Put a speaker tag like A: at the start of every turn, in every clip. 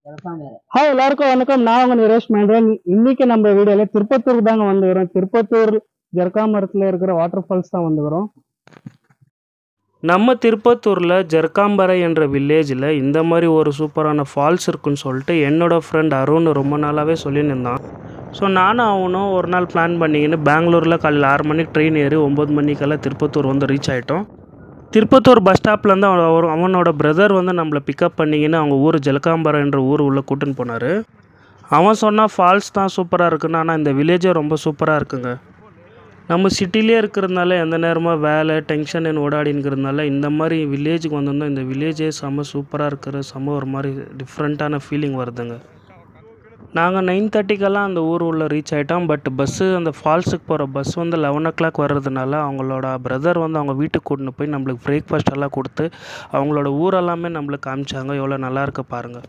A: hi எல்லாருக்கும் வணக்கம் நான் உங்க நிரேஷ் மேண்ட்ரன் இன்னைக்கு நம்ம வீடியோல திருப்பத்தூர் தாங்க வந்துக்கிறோம் திருப்பத்தூர் ஜர்காமரத்துல இருக்கிற வாட்டர் ஃபால்ஸ் தான் வந்துக்கிறோம்
B: நம்ம திருப்பத்தூரில் ஜர்காம்பரை என்ற வில்லேஜில் இந்த மாதிரி ஒரு சூப்பரான ஃபால்ஸ் இருக்குன்னு சொல்லிட்டு என்னோடய ஃப்ரெண்ட் அருண் ரொம்ப நாளாகவே சொல்லின்னு இருந்தான் ஸோ நானும் அவனும் ஒரு நாள் பிளான் பண்ணிக்கின்னு பெங்களூரில் காலையில் ஆறு மணிக்கு ட்ரெயின் ஏறி ஒம்பது மணிக்கெல்லாம் திருப்பத்தூர் வந்து ரீச் ஆகிட்டோம் திருப்பத்தூர் பஸ் ஸ்டாப்லேருந்து அவன் அவனோட பிரதர் வந்து நம்மளை பிக்கப் பண்ணிக்கின்னு அவங்க ஊர் ஜலகாம்பரம் என்ற ஊர் உள்ளே கூட்டின்னு போனார் அவன் சொன்னால் ஃபால்ஸ் தான் சூப்பராக இருக்குன்னு ஆனால் இந்த வில்லேஜே ரொம்ப சூப்பராக இருக்குங்க நம்ம சிட்டிலே இருக்கிறதுனால எந்த நேரமாக வேலை டென்ஷன் ஓடாடிங்கிறதுனால இந்த மாதிரி வில்லேஜுக்கு வந்திருந்தோம் இந்த வில்லேஜே செம்ம சூப்பராக இருக்கிற செம்ம ஒரு மாதிரி டிஃப்ரெண்ட்டான ஃபீலிங் வருதுங்க நாங்கள் நைன் தேர்ட்டிக்கெல்லாம் அந்த ஊர் உள்ள ரீச் ஆகிட்டோம் பட் பஸ்ஸு அந்த ஃபால்ஸுக்கு போகிற பஸ் வந்து லெவன் ஓ கிளாக் வர்றதுனால அவங்களோட பிரதர் வந்து அவங்க வீட்டுக்கு கூட்டின்னு போய் நம்மளுக்கு பிரேக்ஃபாஸ்ட் எல்லாம் கொடுத்து அவங்களோட ஊரெல்லாமே நம்மளுக்கு காமிச்சாங்க எவ்வளோ நல்லா இருக்கு பாருங்கள்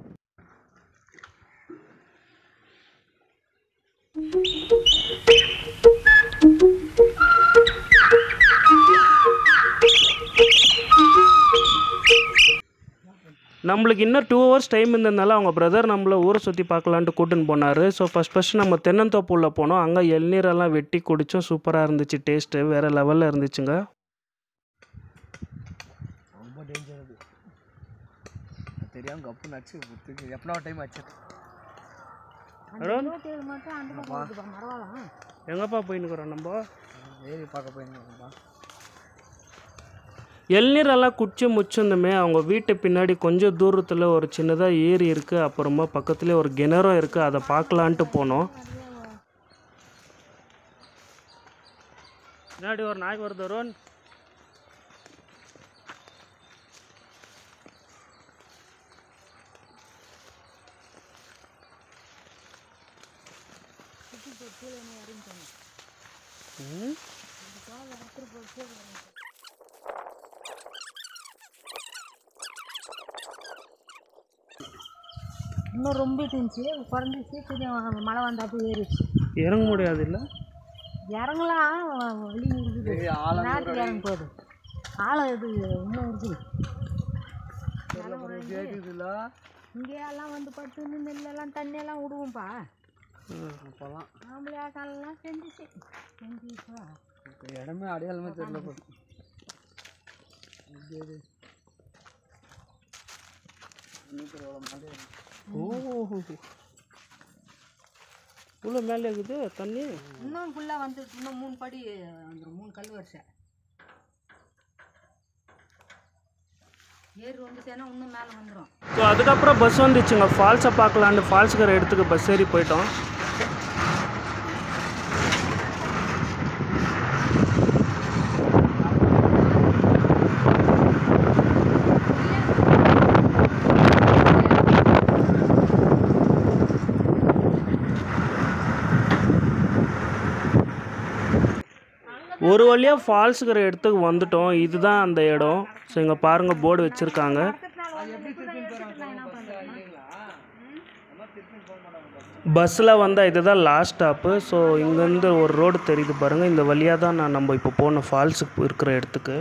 B: நம்மளுக்கு இன்னும் டூ ஹவர்ஸ் டைம் இருந்ததுனால அவங்க பிரதர் நம்மளை ஊரை சுற்றி பார்க்கலான்ட்டு கூட்டின்னு போனார் ஸோ ஃபஸ்ட் ஃபஸ்ட்டு நம்ம தென்னந்தோப்பு உள்ள போனோம் அங்கே இளநீரெல்லாம் வெட்டி குடித்தோம் சூப்பராக இருந்துச்சு டேஸ்ட்டு வேறு லெவலில் இருந்துச்சுங்க
C: ரொம்ப டேஞ்சர் அது அது தெரியாம கப்பு நச்சு புத்துக்கு எப்பனா ஒரு டைம் ஆச்சு
B: எங்கப்பா போயின்னுக்குறோம் நம்ம
C: ஏறி பார்க்க போயிருந்தோம்ப்பா
B: இளநீரெல்லாம் குடிச்சு முச்சிருந்துமே அவங்க வீட்டு பின்னாடி கொஞ்சம் தூரத்தில் ஒரு சின்னதாக ஏரி இருக்குது அப்புறமா பக்கத்துலேயே ஒரு கிணறும் இருக்குது அதை பார்க்கலான்ட்டு போனோம் பின்னாடி ஒரு நாய் வருது வருண் ம்
D: இன்னும் ரொம்ப இருந்துச்சு குறைஞ்சிச்சு திரும்பி மழை வந்தாப்பு ஏறிச்சு
B: இறங்க முடியாது இல்லை
D: இறங்கலாம் வழி இருக்குது
C: பெரிய ஆழம்
D: நாட்டுக்கு இறங்க போகுது ஆழம் இது இன்னும் இருக்குது
C: கேட்குதுல்ல
D: இங்கே எல்லாம் வந்து பட்டு நெல்லெல்லாம் தண்ணியெல்லாம் விடுவோம்ப்பா
C: அப்போல்லாம்
D: ஆம்பளை ஆட்டாலெல்லாம் செஞ்சிச்சு செஞ்சுப்பா
C: இப்போ இடமே அடையாளமே தெரியல இப்போ
B: ஓ இவ்வளோ மேலே இருக்குது தண்ணி
D: இன்னும் ஃபுல்லாக வந்து இன்னும் மூணு படி வந்துடும் மூணு கல் வரிசை ஏறி வந்துச்சுன்னா இன்னும் மேலே வந்துடும்
B: ஸோ அதுக்கப்புறம் பஸ் வந்துச்சுங்க ஃபால்ஸை பார்க்கலான்னு ஃபால்ஸுக்கிற இடத்துக்கு பஸ் ஏறி போயிட்டோம் ஒரு வழியாக ஃபால்ஸுக்கிற இடத்துக்கு வந்துட்டோம் இதுதான் அந்த இடம் ஸோ இங்கே பாருங்கள் போர்டு வச்சுருக்காங்க பஸ்ஸில் வந்தால் இதுதான் லாஸ்ட் ஸ்டாப்பு ஸோ இங்கேருந்து ஒரு ரோடு தெரியுது பாருங்கள் இந்த வழியாக தான் நான் நம்ம இப்போ போன ஃபால்ஸுக்கு இருக்கிற இடத்துக்கு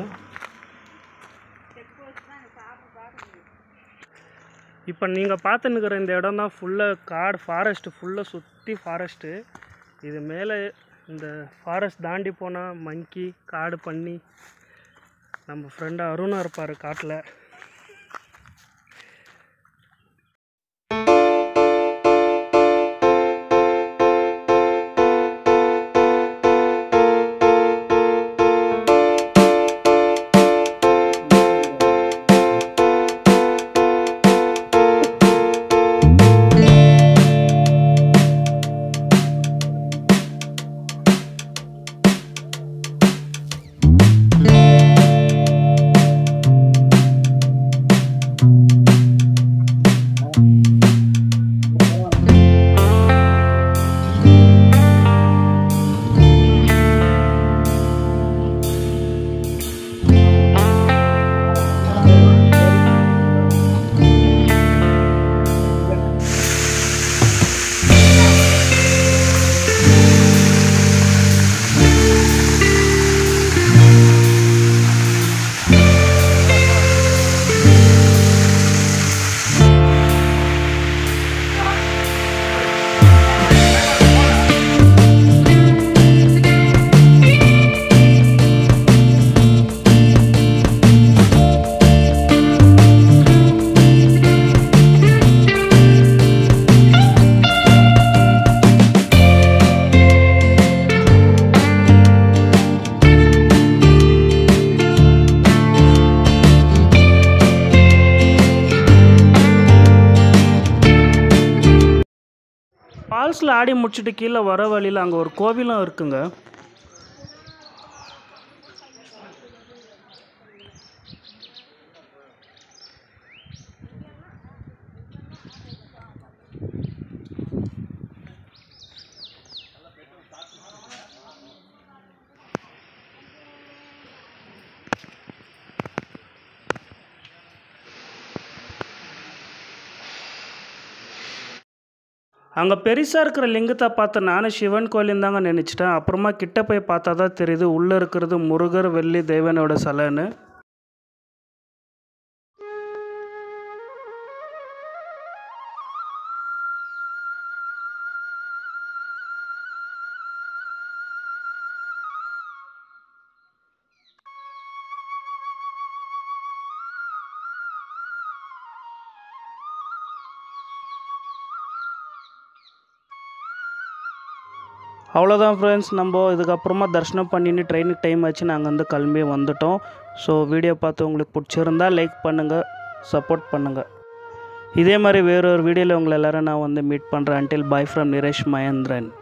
B: இப்போ நீங்கள் பார்த்துன்னுக்கிற இந்த இடம் தான் ஃபுல்லாக காடு ஃபாரஸ்ட்டு ஃபுல்லாக சுற்றி ஃபாரஸ்ட்டு இது மேலே இந்த ஃபாரஸ்ட் தாண்டி போனால் மங்கி காடு பண்ணி நம்ம ஃப்ரெண்டு அருணா இருப்பார் காட்டில் ஃபால்ஸில் ஆடி முடிச்சுட்டு கீழே வர வழியில் அங்கே ஒரு கோவிலும் இருக்குங்க அங்கே பெருசாக இருக்கிற லிங்கத்தை பார்த்து நானும் சிவன் கோயிலுன்னு தாங்க நினச்சிட்டேன் அப்புறமா கிட்ட போய் பார்த்தா தான் தெரியுது உள்ளே இருக்கிறது முருகர் வெள்ளி தேவனோட சிலைன்னு அவ்வளோதான் ஃப்ரெண்ட்ஸ் நம்ம இதுக்கப்புறமா தரிசனம் பண்ணிட்டு ட்ரெயினுக்கு டைம் ஆச்சு நாங்கள் வந்து கிளம்பி வந்துட்டோம் ஸோ வீடியோ பார்த்து உங்களுக்கு பிடிச்சிருந்தா லைக் பண்ணுங்கள் சப்போர்ட் பண்ணுங்கள் இதே மாதிரி வேறொரு வீடியோவில் உங்களை எல்லோரும் நான் வந்து மீட் பண்ணுறேன் until bye from Niresh Mahendran